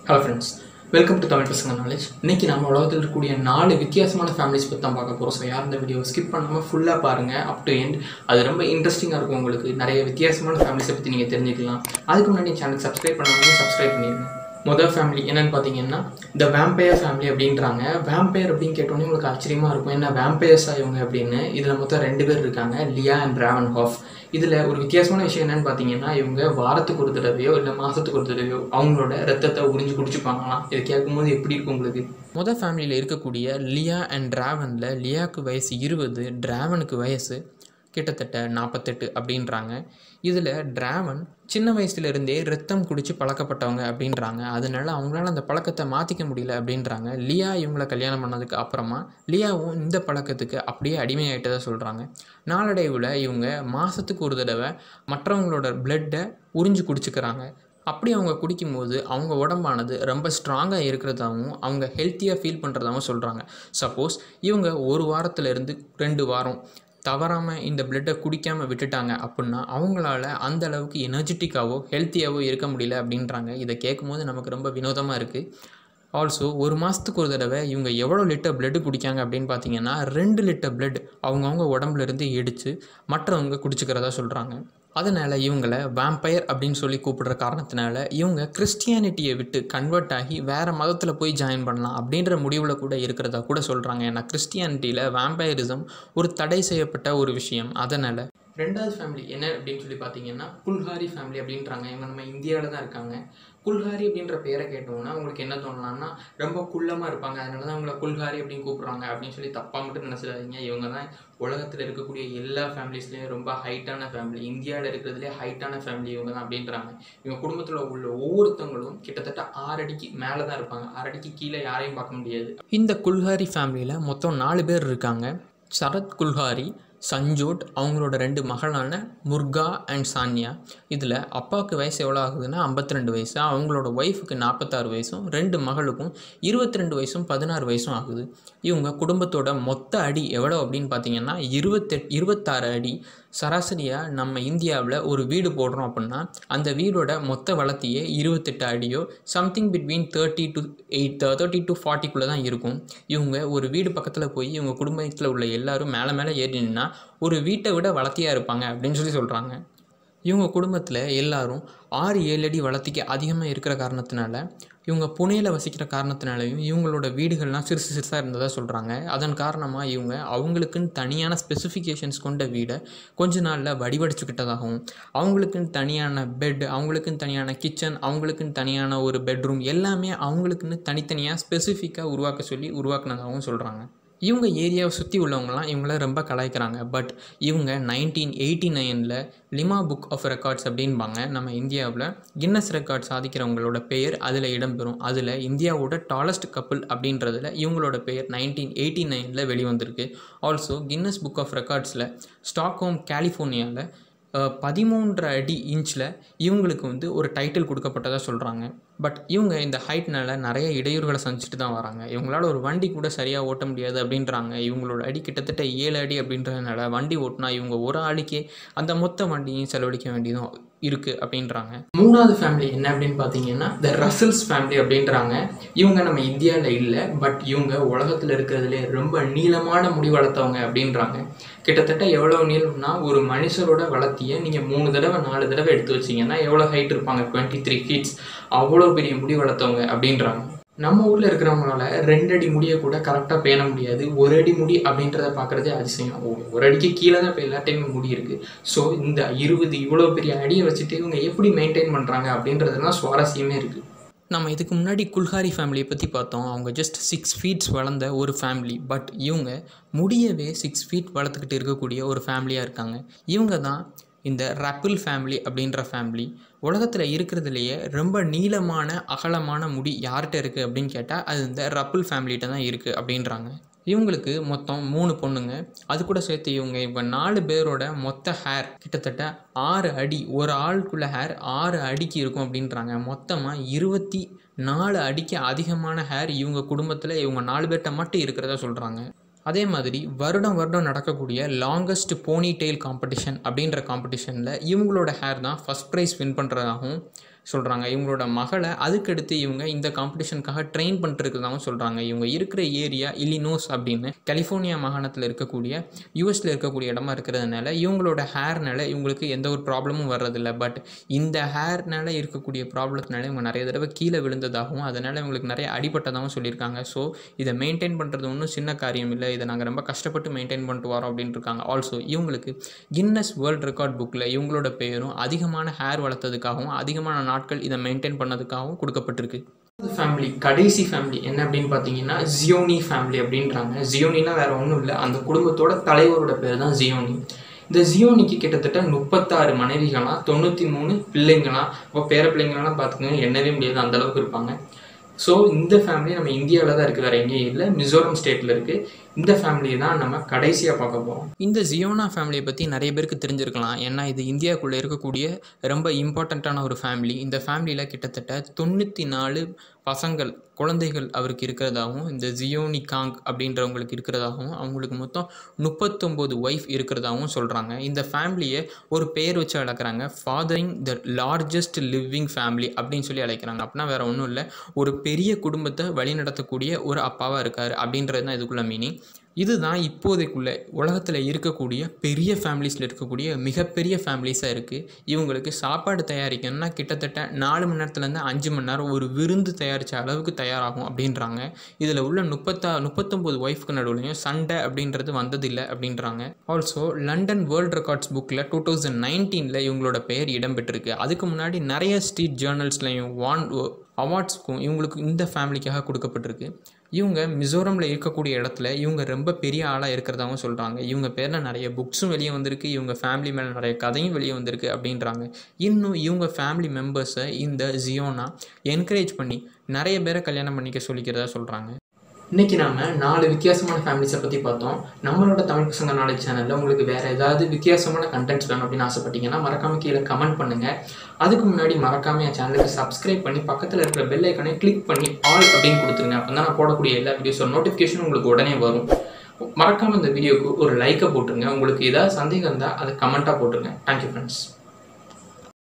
hello friends welcome to Tamil பசங்க knowledge இன்னைக்கு நம்ம உலகத்தில் இருக்கக்கூடிய நாலு வித்தியாசமான ஃபேமிலிஸ் பற்றி தான் பார்க்க போகிறோம் ஸோ யார் இந்த வீடியோ ஸ்கிப் பண்ணாமல் ஃபுல்லாக பாருங்கள் அப் டு எண்ட் அது ரொம்ப இன்ட்ரெஸ்டிங்காக இருக்கும் உங்களுக்கு நிறைய வித்தியாசமான ஃபேமிலிஸை பற்றி நீங்கள் தெரிஞ்சுக்கலாம் அதுக்கு முன்னாடி சேனல் சப்ஸ்கிரைப் பண்ணாமல் சப்ஸ்கிரைப் பண்ணிடுங்க முதல் ஃபேமிலி என்னன்னு பார்த்தீங்கன்னா இந்த வேம்பயர் ஃபேமிலி அப்படின்றாங்க வேம்பயர் அப்படின்னு கேட்டோன்னே உங்களுக்கு ஆச்சரியமாக இருக்கும் என்ன வேம்பயர்ஸா இவங்க அப்படின்னு இதில் மொத்தம் ரெண்டு பேர் இருக்காங்க லியா அண்ட் ராவன் ஹாஃப் இதில் ஒரு வித்தியாசமான விஷயம் என்னன்னு பார்த்தீங்கன்னா இவங்க வாரத்துக்கு ஒரு தடவையோ இல்லை மாதத்துக்கு ஒரு தடவையோ அவங்களோட ரத்தத்தை உறிஞ்சு குடிச்சுப்பாங்களாம் இது கேட்கும்போது எப்படி இருக்கும் உங்களுக்கு முதல் ஃபேமிலியில் இருக்கக்கூடிய லியா அண்ட் டிராவனில் லியாவுக்கு வயசு இருபது டிராவனுக்கு வயசு கிட்டத்தட்ட நாற்பத்தெட்டு அப்படின்றாங்க இதில் டிராவன் சின்ன வயசுலேருந்தே ரத்தம் குடித்து பழக்கப்பட்டவங்க அப்படின்றாங்க அதனால அவங்களால அந்த பழக்கத்தை மாற்றிக்க முடியல அப்படின்றாங்க லியா இவங்கள கல்யாணம் பண்ணதுக்கு அப்புறமா லியாவும் இந்த பழக்கத்துக்கு அப்படியே அடிமையாயிட்டதாக சொல்கிறாங்க நாளடைவில் இவங்க மாதத்துக்கு ஒரு தடவை மற்றவங்களோட பிளட்டை உறிஞ்சு குடிச்சுக்கிறாங்க அப்படி அவங்க குடிக்கும்போது அவங்க உடம்பானது ரொம்ப ஸ்ட்ராங்காக இருக்கிறதாகவும் அவங்க ஹெல்த்தியாக ஃபீல் பண்ணுறதாகவும் சொல்கிறாங்க சப்போஸ் இவங்க ஒரு வாரத்துலேருந்து ரெண்டு வாரம் தவறாமல் இந்த பிளட்டை குடிக்காமல் விட்டுட்டாங்க அப்படின்னா அவங்களால அந்த அளவுக்கு எனர்ஜெட்டிக்காவோ ஹெல்த்தியாகவோ இருக்க முடியல அப்படின்றாங்க இதை கேட்கும்போது நமக்கு ரொம்ப வினோதமாக இருக்குது ஆல்சோ ஒரு மாதத்துக்கு ஒரு தடவை இவங்க எவ்வளோ லிட்டர் பிளட்டு குடிக்காங்க அப்படின்னு பார்த்தீங்கன்னா ரெண்டு லிட்டர் பிளட் அவங்கவுங்க உடம்புலேருந்து எடுத்து மற்றவங்க குடிச்சுக்கிறதா சொல்கிறாங்க அதனால் இவங்களை வேம்பயர் அப்படின்னு சொல்லி கூப்பிடுற காரணத்தினால இவங்க கிறிஸ்டியானிட்டியை விட்டு கன்வெர்ட் ஆகி வேறு மதத்தில் போய் ஜாயின் பண்ணலாம் அப்படின்ற முடிவில் கூட இருக்கிறதா கூட சொல்கிறாங்க ஏன்னா கிறிஸ்டியானிட்டியில் வேம்பயரிசம் ஒரு தடை செய்யப்பட்ட ஒரு விஷயம் அதனால் ரெண்டாவது ஃபேமிலி என்ன அப்படின்னு சொல்லி பார்த்தீங்கன்னா குல்ஹாரி ஃபேமிலி அப்படின்றாங்க இவங்க நம்ம இந்தியாவில் தான் இருக்காங்க குல்ஹாரி அப்படின்ற பேரை கேட்டோம்னா உங்களுக்கு என்ன தோணலாம்னா ரொம்ப குள்ளமாக இருப்பாங்க அதனால தான் அவங்கள குல்ஹாரி அப்படின்னு கூப்பிட்றாங்க அப்படின்னு சொல்லி தப்பாக மட்டும் நினச்சிடாதீங்க இவங்க தான் உலகத்தில் இருக்கக்கூடிய எல்லா ஃபேமிலிஸ்லேயும் ரொம்ப ஹைட்டான ஃபேமிலி இந்தியாவில் இருக்கிறதுலே ஹைட்டான ஃபேமிலி இவங்க தான் அப்படின்றாங்க இவங்க குடும்பத்தில் உள்ள ஒவ்வொருத்தவங்களும் கிட்டத்தட்ட ஆறு அடிக்கு மேலே தான் இருப்பாங்க ஆறு அடிக்கு கீழே யாரையும் பார்க்க முடியாது இந்த குல்ஹாரி ஃபேமிலியில் மொத்தம் நாலு பேர் இருக்காங்க சரத் குல்ஹாரி சஞ்சோட் அவங்களோட ரெண்டு மகளான முர்கா அண்ட் சான்யா இதில் அப்பாவுக்கு வயசு எவ்வளோ ஆகுதுன்னா ஐம்பத்தி ரெண்டு வயசு அவங்களோட ஒய்ஃபுக்கு நாற்பத்தாறு வயசும் ரெண்டு மகளுக்கும் இருபத்தி ரெண்டு வயசும் பதினாறு வயசும் ஆகுது இவங்க குடும்பத்தோட மொத்த அடி எவ்வளோ அப்படின்னு பார்த்தீங்கன்னா இருபத்தெட் இருபத்தாறு அடி சராசரியாக நம்ம இந்தியாவில் ஒரு வீடு போடுறோம் அப்படின்னா அந்த வீடோட மொத்த வளர்த்தியே இருபத்தெட்டு அடியோ something between thirty to eight thirty to ஃபார்ட்டிக்குள்ளே தான் இருக்கும் இவங்க ஒரு வீடு பக்கத்தில் போய் இவங்க குடும்பத்தில் உள்ள எல்லாரும் மேலே மேலே ஏறினா ஒரு வீட்டை விட வளர்த்தியாக இருப்பாங்க அப்படின்னு சொல்லி சொல்கிறாங்க இவங்க குடும்பத்தில் எல்லாரும் ஆறு ஏழு அடி வளர்த்திக்கு அதிகமாக இருக்கிற காரணத்தினால இவங்க புனேயில் வசிக்கிற காரணத்தினாலையும் இவங்களோட வீடுகள்லாம் சிறுசு சிறுசாக இருந்ததாக சொல்கிறாங்க அதன் காரணமாக இவங்க அவங்களுக்குன்னு தனியான ஸ்பெசிஃபிகேஷன்ஸ் கொண்ட வீடை கொஞ்ச நாளில் வடிவடிச்சுக்கிட்டதாகவும் அவங்களுக்குன்னு தனியான பெட் அவங்களுக்குன்னு தனியான கிச்சன் அவங்களுக்குன்னு தனியான ஒரு பெட்ரூம் எல்லாமே அவங்களுக்குன்னு தனித்தனியாக ஸ்பெசிஃபிக்காக உருவாக்க சொல்லி உருவாக்குனதாகவும் சொல்கிறாங்க இவங்க ஏரியாவை சுற்றி உள்ளவங்களாம் இவங்கள ரொம்ப கலாய்க்கிறாங்க பட் இவங்க நைன்டீன் எயிட்டி நைனில் லிமா புக் ஆஃப் ரெக்கார்ட்ஸ் அப்படின்பாங்க நம்ம இந்தியாவில் கின்னஸ் ரெக்கார்ட் சாதிக்கிறவங்களோட பெயர் அதில் இடம்பெறும் அதில் இந்தியாவோட டாலஸ்ட் கப்புள் அப்படின்றதுல இவங்களோட பெயர் நைன்டீன் எயிட்டி நைனில் வெளிவந்திருக்கு ஆல்சோ கின்னஸ் புக் ஆஃப் ரெக்கார்ட்ஸில் ஸ்டாக்ஹோம் கலிஃபோர்னியாவில் பதிமூன்று அடி இன்ச்சில் இவங்களுக்கு வந்து ஒரு டைட்டில் கொடுக்கப்பட்டதாக சொல்கிறாங்க பட் இவங்க இந்த ஹைட்னால நிறைய இடையூறுகளை சந்திச்சுட்டு தான் வராங்க இவங்களால ஒரு வண்டி கூட சரியாக ஓட்ட முடியாது அப்படின்றாங்க இவங்களோட அடி கிட்டத்தட்ட ஏழு அடி அப்படின்றதுனால வண்டி ஓட்டினா இவங்க ஒரு ஆளுக்கே அந்த மொத்த வண்டியும் செலவழிக்க வேண்டியதும் இருக்குது அப்படின்றாங்க மூணாவது ஃபேமிலி என்ன அப்படின்னு பார்த்தீங்கன்னா த ரசல்ஸ் ஃபேமிலி அப்படின்றாங்க இவங்க நம்ம இந்தியாவில் இல்லை பட் இவங்க உலகத்தில் இருக்கிறதுலே ரொம்ப நீளமான முடி வளர்த்தவங்க அப்படின்றாங்க கிட்டத்தட்ட எவ்வளோ நீளம்னா ஒரு மனுஷரோட வளர்த்தியை நீங்கள் மூணு தடவை நாலு தடவை எடுத்து வச்சிங்கன்னா எவ்வளோ ஹைட் இருப்பாங்க டுவெண்ட்டி த்ரீ ஃபீட்ஸ் அவ்வளோ பெரிய முடி வளர்த்தவங்க அப்படின்றாங்க நம்ம ஊரில் இருக்கிறவங்களால ரெண்டு அடி முடியை கூட கரெக்டாக பேண முடியாது ஒரு அடி முடி அப்படின்றத பார்க்குறதே அதிசயம் ஒரு அடிக்கு கீழே தான் இப்போ எல்லாத்தையுமே முடி இருக்குது ஸோ இந்த இருபது இவ்வளோ பெரிய அடியை வச்சுட்டு இவங்க எப்படி மெயின்டைன் பண்ணுறாங்க அப்படின்றதுலாம் சுவாரஸ்யமே இருக்குது நம்ம இதுக்கு முன்னாடி குல்ஹாரி ஃபேமிலியை பற்றி பார்த்தோம் அவங்க ஜஸ்ட் சிக்ஸ் ஃபீட்ஸ் வளர்ந்த ஒரு ஃபேமிலி பட் இவங்க முடியவே சிக்ஸ் ஃபீட் வளர்த்துக்கிட்டு இருக்கக்கூடிய ஒரு ஃபேமிலியாக இருக்காங்க இவங்க தான் இந்த ரப்பிள் ஃபேமிலி அப்படின்ற ஃபேமிலி உலகத்தில் இருக்கிறதுலையே ரொம்ப நீளமான அகலமான முடி யார்கிட்ட இருக்குது அப்படின்னு கேட்டால் அது இந்த ரப்பிள் ஃபேமிலிகிட்ட தான் இருக்குது அப்படின்றாங்க இவங்களுக்கு மொத்தம் மூணு பொண்ணுங்க அது கூட சேர்த்து இவங்க இப்போ நாலு பேரோட மொத்த ஹேர் கிட்டத்தட்ட ஆறு அடி ஒரு ஆளுக்குள்ள ஹேர் ஆறு அடிக்கு இருக்கும் அப்படின்றாங்க மொத்தமாக இருபத்தி நாலு அடிக்கு அதிகமான ஹேர் இவங்க குடும்பத்தில் இவங்க நாலு பேர்கிட்ட மட்டும் இருக்கிறதா சொல்கிறாங்க அதே மாதிரி வருடம் வருடம் நடக்கக்கூடிய லாங்கஸ்ட் போனி டெயில் காம்படிஷன் அப்படின்ற காம்படிஷனில் இவங்களோட ஹேர் தான் ஃபஸ்ட் ப்ரைஸ் வின் பண்ணுறதாகவும் சொல்கிறாங்க இவங்களோட மகளை அதுக்கடுத்து இவங்க இந்த காம்படிஷனுக்காக ட்ரெயின் பண்ணிட்டுருக்கதாகவும் சொல்கிறாங்க இவங்க இருக்கிற ஏரியா இலினோஸ் அப்படின்னு கலிஃபோர்னியா மாகாணத்தில் இருக்கக்கூடிய யூஎஸில் இருக்கக்கூடிய இடமா இருக்கிறதுனால இவங்களோட ஹேர்னால இவங்களுக்கு எந்த ஒரு ப்ராப்ளமும் வர்றதில்ல பட் இந்த ஹேர்னால இருக்கக்கூடிய ப்ராப்ளத்தினால இவங்க நிறைய தடவை கீழே விழுந்ததாகவும் அதனால் இவங்களுக்கு நிறைய அடிபட்டதாகவும் சொல்லியிருக்காங்க ஸோ இதை மெயின்டைன் பண்ணுறது ஒன்றும் சின்ன காரியம் இல்லை இதை நாங்கள் ரொம்ப கஷ்டப்பட்டு மெயின்டைன் பண்ணிட்டு வரோம் அப்படின்ட்டு இருக்காங்க ஆல்சோ இவங்களுக்கு கின்னஸ் வேர்ல்ட் ரெக்கார்ட் புக்கில் இவங்களோட பேரும் அதிகமான ஹேர் வளர்த்ததுக்காகவும் அதிகமான நாட்கள் இதை மெயின்டைன் பண்ணதுக்காகவும் கொடுக்கப்பட்டிருக்கு ஃபேமிலி கடைசி ஃபேமிலி என்ன அப்படின்னு பார்த்தீங்கன்னா ஜியோனி ஃபேமிலி அப்படின்றாங்க ஜியோனினா வேற ஒன்றும் இல்லை அந்த குடும்பத்தோட தலைவரோட பேர் தான் ஜியோனி இந்த ஜியோனிக்கு கிட்டத்தட்ட முப்பத்தாறு மனைவிகளாம் தொண்ணூற்றி மூணு பிள்ளைங்களாம் இப்போ பேர பிள்ளைங்களாம் பார்த்துக்கோங்க எண்ணவே முடியாது அந்த அளவுக்கு இருப்பாங்க ஸோ இந்த ஃபேமிலி நம்ம இந்தியாவில் தான் இருக்குது வேறு எங்கேயும் இல்லை மிசோரம் ஸ்டேட்டில் இருக்குது இந்த ஃபேமிலியை தான் நம்ம கடைசியாக பார்க்க போகிறோம் இந்த ஜியோனா ஃபேமிலியை பற்றி நிறைய பேருக்கு தெரிஞ்சிருக்கலாம் ஏன்னா இது இந்தியாவுக்குள்ளே இருக்கக்கூடிய ரொம்ப இம்பார்ட்டண்ட்டான ஒரு ஃபேமிலி இந்த ஃபேமிலியில் கிட்டத்தட்ட தொண்ணூற்றி நாலு பசங்கள் குழந்தைகள் அவருக்கு இருக்கிறதாகவும் இந்த ஜியோனி காங் அப்படின்றவங்களுக்கு இருக்கிறதாகவும் அவங்களுக்கு மொத்தம் முப்பத்தொம்போது ஒய்ஃப் இருக்கிறதாகவும் சொல்கிறாங்க இந்த ஃபேமிலியை ஒரு பேர் வச்சு அழைக்கிறாங்க fathering the largest living family அப்படின்னு சொல்லி அழைக்கிறாங்க அப்படின்னா வேற ஒன்றும் இல்லை ஒரு பெரிய குடும்பத்தை வழிநடத்தக்கூடிய ஒரு அப்பாவாக இருக்கார் அப்படின்றது தான் இதுக்குள்ள மீனிங் இதுதான் இப்போதைக்குள்ள உலகத்தில் இருக்கக்கூடிய பெரிய ஃபேமிலிஸில் இருக்கக்கூடிய மிகப்பெரிய ஃபேமிலிஸாக இருக்குது இவங்களுக்கு சாப்பாடு தயாரிக்கணும்னா கிட்டத்தட்ட நாலு மணி நேரத்துலேருந்து அஞ்சு மணி நேரம் ஒரு விருந்து தயாரித்த அளவுக்கு தயாராகும் அப்படின்றாங்க இதில் உள்ள முப்பத்தா முப்பத்தொம்போது ஒய்ஃப்க்கு நடுவுலையும் சண்டை அப்படின்றது வந்ததில்லை அப்படின்றாங்க ஆல்சோ லண்டன் வேர்ல்ட் ரெக்கார்ட்ஸ் புக்கில் டூ தௌசண்ட் நைன்டீனில் இவங்களோட பெயர் இடம்பெற்றிருக்கு அதுக்கு முன்னாடி நிறைய ஸ்ட்ரீட் ஜேர்னல்ஸ்லையும் வான் அவார்ட்ஸ்க்கும் இவங்களுக்கு இந்த ஃபேமிலிக்காக கொடுக்கப்பட்டிருக்கு இவங்க மிசோரமில் இருக்கக்கூடிய இடத்துல இவங்க ரொம்ப பெரிய ஆளாக இருக்கிறதாகவும் சொல்கிறாங்க இவங்க பேரில் நிறைய புக்ஸும் வெளியே வந்திருக்கு இவங்க ஃபேமிலி மேலே நிறைய கதையும் வெளியே வந்திருக்கு அப்படின்றாங்க இன்னும் இவங்க ஃபேமிலி மெம்பர்ஸை இந்த ஜியோனா என்கரேஜ் பண்ணி நிறைய பேரை கல்யாணம் பண்ணிக்க சொல்லிக்கிறதா சொல்கிறாங்க இன்றைக்கி நாம நாலு வித்தியாசமான ஃபேமிலிஸை பற்றி பார்த்தோம் நம்மளோட தமிழ் பசங்க நாலேஜ் சேனலில் உங்களுக்கு வேறு ஏதாவது வித்தியாசமான கண்டென்ட்ஸ் வேணும் அப்படின்னு ஆசைப்பட்டீங்கன்னா மறக்காம கீழே கமெண்ட் பண்ணுங்கள் அதுக்கு முன்னாடி மறக்காம என் சேனலுக்கு சப்ஸ்கிரைப் பண்ணி பக்கத்தில் இருக்கிற பெல் ஐக்கனை கிளிக் பண்ணி ஆல் அப்படின்னு கொடுத்துருங்க அப்போ தான் நான் போடக்கூடிய எல்லா வீடியோஸோட நோட்டிஃபிகேஷன் உங்களுக்கு உடனே வரும் மறக்காமல் இந்த வீடியோக்கு ஒரு லைக்கை போட்டுருங்க உங்களுக்கு ஏதாவது சந்தேகம் இருந்தால் அதை கமெண்ட்டாக போட்டுருங்க தேங்க்யூ ஃப்ரெண்ட்ஸ்